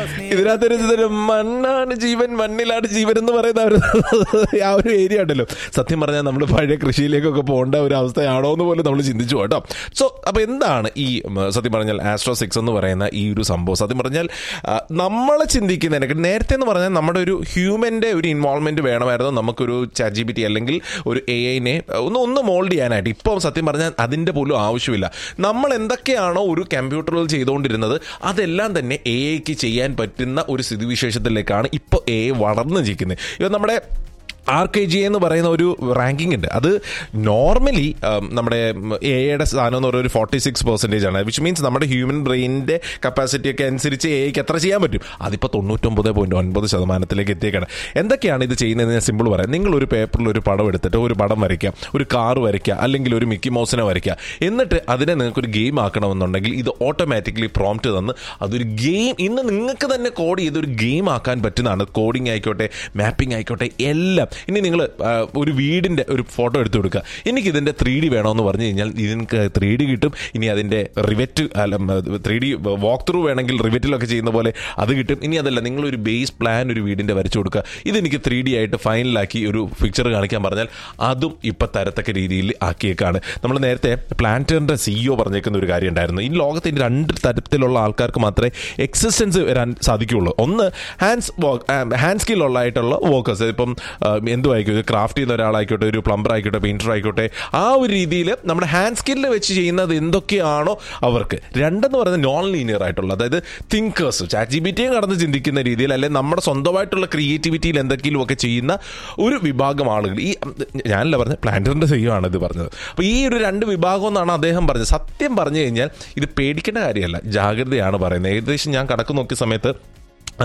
ഇതിനകത്തൊരു ഇതൊരു മണ്ണാണ് ജീവൻ മണ്ണിലാണ് ജീവൻ എന്ന് പറയുന്ന ഒരു ആ ഒരു ഏരിയ ഉണ്ടല്ലോ സത്യം പറഞ്ഞാൽ നമ്മൾ പഴയ കൃഷിയിലേക്കൊക്കെ പോകേണ്ട ഒരു അവസ്ഥയാണോ എന്ന് പോലും നമ്മൾ ചിന്തിച്ചു കേട്ടോ സോ അപ്പൊ എന്താണ് ഈ ഉം, സത്യം പറഞ്ഞാൽ ആസ്ട്രോ സിക്സ് എന്ന് പറയുന്ന ഈ ഒരു സംഭവം സത്യം പറഞ്ഞാൽ ആ, നമ്മളെ ചിന്തിക്കുന്നതിനൊക്കെ നേരത്തെ എന്ന് പറഞ്ഞാൽ നമ്മുടെ ഒരു ഹ്യൂമന്റെ ഒരു ഇൻവോൾവ്മെന്റ് വേണമായിരുന്നു നമുക്കൊരു ചാറ്റ് ജി ബി ടി അല്ലെങ്കിൽ ഒരു എ ഐനെ ഒന്ന് ഒന്ന് മോൾഡ് ചെയ്യാനായിട്ട് ഇപ്പോൾ സത്യം പറഞ്ഞാൽ അതിന്റെ പോലും ആവശ്യമില്ല നമ്മൾ എന്തൊക്കെയാണോ ഒരു കമ്പ്യൂട്ടറിൽ ചെയ്തുകൊണ്ടിരുന്നത് അതെല്ലാം തന്നെ എ ഐക്ക് ചെയ്യാൻ പറ്റുന്ന ഒരു സ്ഥിതിവിശേഷത്തിലേക്കാണ് ഇപ്പോൾ എ ഐ വളർന്നു നിൽക്കുന്നത് ഇവ നമ്മുടെ ആർ കെ ജി എന്ന് പറയുന്ന ഒരു റാങ്കിങ് ഉണ്ട് അത് നോർമലി നമ്മുടെ എ ഐയുടെ സ്ഥാനം എന്ന് പറയുന്ന ഒരു ഫോർട്ടി സിക്സ് പെർസെൻറ്റേജ് ആണ് വിച്ച് മീൻസ് നമ്മുടെ ഹ്യൂമൻ ബ്രെയിനിൻ്റെ കപ്പാസിറ്റി ഒക്കെ അനുസരിച്ച് എ ഐക്ക് എത്ര ചെയ്യാൻ പറ്റും അതിപ്പോൾ തൊണ്ണൂറ്റൊമ്പത് പോയിന്റ് ഒൻപത് ശതമാനത്തിലേക്ക് എത്തിയേക്കാണ് എന്തൊക്കെയാണ് ഇത് ചെയ്യുന്നതെന്ന് ഞാൻ സിമ്പിൾ പറയാം നിങ്ങൾ ഒരു പേപ്പറിൽ ഒരു പടം എടുത്തിട്ട് ഒരു പടം വരയ്ക്കുക ഒരു കാർ വരയ്ക്കുക അല്ലെങ്കിൽ ഒരു മിക്കി മൗസിനെ വരയ്ക്കുക എന്നിട്ട് അതിനെ നിങ്ങൾക്ക് ഒരു ഗെയിം ആക്കണമെന്നുണ്ടെങ്കിൽ ഇത് ഓട്ടോമാറ്റിക്കലി പ്രോംപ്റ്റ് തന്ന് അതൊരു ഗെയിം ഇന്ന് നിങ്ങൾക്ക് തന്നെ കോഡ് ചെയ്ത് ഒരു ഗെയിം ആക്കാൻ പറ്റുന്നതാണ് കോഡിംഗ് ആയിക്കോട്ടെ മാപ്പിംഗ് ആയിക്കോട്ടെ എല്ലാം ഇനി നിങ്ങൾ ഒരു വീടിൻ്റെ ഒരു ഫോട്ടോ എടുത്തു കൊടുക്കുക എനിക്ക് ഇതിൻ്റെ ത്രീ ഡി വേണമെന്ന് പറഞ്ഞു കഴിഞ്ഞാൽ ഇതിനക്ക് ത്രീ ഡി കിട്ടും ഇനി അതിൻ്റെ റിവെറ്റ് അല്ല ത്രീ ഡി വാക്ക് ത്രൂ വേണമെങ്കിൽ റിവെറ്റിലൊക്കെ ചെയ്യുന്ന പോലെ അത് കിട്ടും ഇനി അതല്ല നിങ്ങളൊരു ബേസ് പ്ലാൻ ഒരു വീടിൻ്റെ വരച്ചു കൊടുക്കുക ഇതെനിക്ക് ത്രീ ഡി ആയിട്ട് ഫൈനലാക്കി ഒരു പിക്ചർ കാണിക്കാൻ പറഞ്ഞാൽ അതും ഇപ്പം തരത്തക്ക രീതിയിൽ ആക്കിയേക്കാണ് നമ്മൾ നേരത്തെ പ്ലാന്ററിൻ്റെ സിഇഒ പറഞ്ഞേക്കുന്ന ഒരു കാര്യം ഉണ്ടായിരുന്നു ഈ ലോകത്തിൻ്റെ രണ്ട് തരത്തിലുള്ള ആൾക്കാർക്ക് മാത്രമേ എക്സിസ്റ്റൻസ് വരാൻ സാധിക്കുകയുള്ളൂ ഒന്ന് ഹാൻഡ്സ് ഹാൻഡ് സ്കിൽ ഉള്ളതായിട്ടുള്ള വർക്കേഴ്സ് ഇപ്പം ആ, എന്തും ആയിക്കോട്ടെ ക്രാഫ്റ്റ് ചെയ്യുന്ന ഒരാളായിക്കോട്ടെ ഒരു പ്ലംബർ ആയിക്കോട്ടെ പെയിൻറ്റർ ആയിക്കോട്ടെ ആ ഒരു രീതിയിൽ നമ്മുടെ ഹാൻഡ് സ്കില്ല് വെച്ച് ചെയ്യുന്നത് എന്തൊക്കെയാണോ അവർക്ക് രണ്ടെന്ന് പറയുന്നത് നോൺ ലീനിയർ ആയിട്ടുള്ള അതായത് തിങ്കേഴ്സ് ചാറ്റ് ജി ബി ടിയും കടന്ന് ചിന്തിക്കുന്ന രീതിയിൽ അല്ലെങ്കിൽ നമ്മുടെ സ്വന്തമായിട്ടുള്ള ക്രിയേറ്റിവിറ്റിയിൽ എന്തെങ്കിലും ഒക്കെ ചെയ്യുന്ന ഒരു വിഭാഗം ആളുകൾ ഈ ഞാനല്ല പറഞ്ഞത് പ്ലാന്ററിന്റെ ചെയ്യുകയാണ് ഇത് പറഞ്ഞത് അപ്പോൾ ഈ ഒരു രണ്ട് വിഭാഗം എന്നാണ് അദ്ദേഹം പറഞ്ഞത് സത്യം പറഞ്ഞു കഴിഞ്ഞാൽ ഇത് പേടിക്കേണ്ട കാര്യമല്ല ജാഗ്രതയാണ് പറയുന്നത് ഏകദേശം ഞാൻ കണക്ക് നോക്കിയ സമയത്ത് ആ,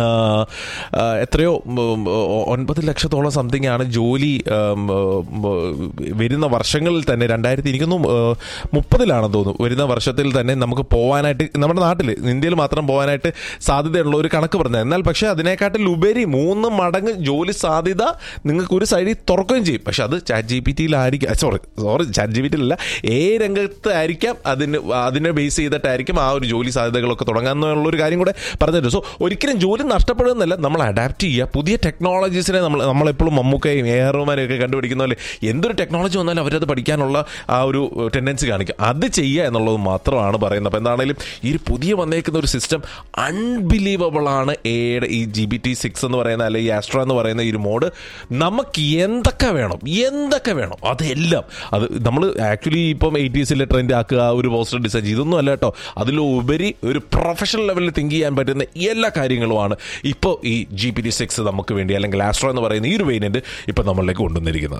ആ, എത്രയോ ഉം, ഒൻപത് ലക്ഷത്തോളം സംതിങ് ആണ് ജോലി ഉം, ഉം, വരുന്ന വർഷങ്ങളിൽ തന്നെ രണ്ടായിരത്തി എനിക്കൊന്നും മുപ്പതിലാണെന്ന് തോന്നുന്നു വരുന്ന വർഷത്തിൽ തന്നെ നമുക്ക് പോകാനായിട്ട് നമ്മുടെ നാട്ടിൽ ഇന്ത്യയിൽ മാത്രം പോകാനായിട്ട് സാധ്യതയുള്ള ഒരു കണക്ക് പറഞ്ഞത് എന്നാൽ പക്ഷേ അതിനെക്കാട്ടിൽ ഉപരി മൂന്ന് മടങ്ങ് ജോലി സാധ്യത നിങ്ങൾക്ക് ഒരു സൈഡിൽ തുറക്കുകയും ചെയ്യും പക്ഷെ അത് ചാറ്റ് ജി പി ടിയിലായിരിക്കും sorry sorry chat G P ടിയിലല്ല ഏ രംഗത്ത് ആയിരിക്കാം അതിന് അതിനെ ബേസ് ചെയ്തിട്ടായിരിക്കും ആ ഒരു ജോലി സാധ്യതകളൊക്കെ തുടങ്ങാന്നുള്ള ഒരു കാര്യം കൂടെ പറഞ്ഞിട്ടുണ്ട് സോ ഒരിക്കലും ജോലി നഷ്ടപ്പെടുന്നില്ല നമ്മൾ അഡാപ്റ്റ് ചെയ്യുക പുതിയ ടെക്നോളജീസിനെ നമ്മൾ നമ്മളെപ്പോഴും മമ്മൂക്കയും എ ആർ റഹ്മാനെയും ഒക്കെ കണ്ടുപിടിക്കുന്ന പോലെ എന്തൊരു ടെക്നോളജി വന്നാലും അവരത് പഠിക്കാനുള്ള ആ ഒരു ടെൻഡൻസി കാണിക്കുക അത് ചെയ്യുക എന്നുള്ളത് മാത്രമാണ് പറയുന്നത് അപ്പോൾ എന്താണെങ്കിലും ഈ ഒരു പുതിയ വന്നേക്കുന്ന ഒരു സിസ്റ്റം അൺബിലീവബിൾ ആണ് എയുടെ ഈ ജി ബി ടി സിക്സ് എന്ന് പറയുന്ന അല്ലെങ്കിൽ ഈ ആസ്ട്ര എന്ന് പറയുന്ന ഈ ഒരു മോഡ് നമുക്ക് എന്തൊക്കെ വേണം എന്തൊക്കെ വേണം അതെല്ലാം അത് നമ്മൾ ആക്ച്വലി ഇപ്പം എയ്റ്റീസിലെ ട്രെൻഡ് ആക്കുക ഒരു പോസ്റ്റർ ഡിസൈൻ ഇതൊന്നും അല്ല കേട്ടോ അതിലുപരി ഒരു പ്രൊഫഷണൽ ലെവലിൽ തിങ്ക് ചെയ്യാൻ പറ്റുന്ന എല്ലാ കാര്യങ്ങളുമാണ് ഇപ്പോൾ ഈ ജി പി ടി സിക്സ് നമുക്ക് വേണ്ടി അല്ലെങ്കിൽ ആസ്ട്രോ എന്ന് പറയുന്ന ഈ ഒരു വേരിയന്റ് ഇപ്പം നമ്മളിലേക്ക് കൊണ്ടുവന്നിരിക്കുന്നത്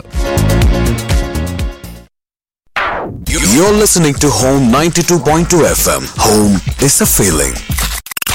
You're listening to Home 92.2 FM. Home is a feeling.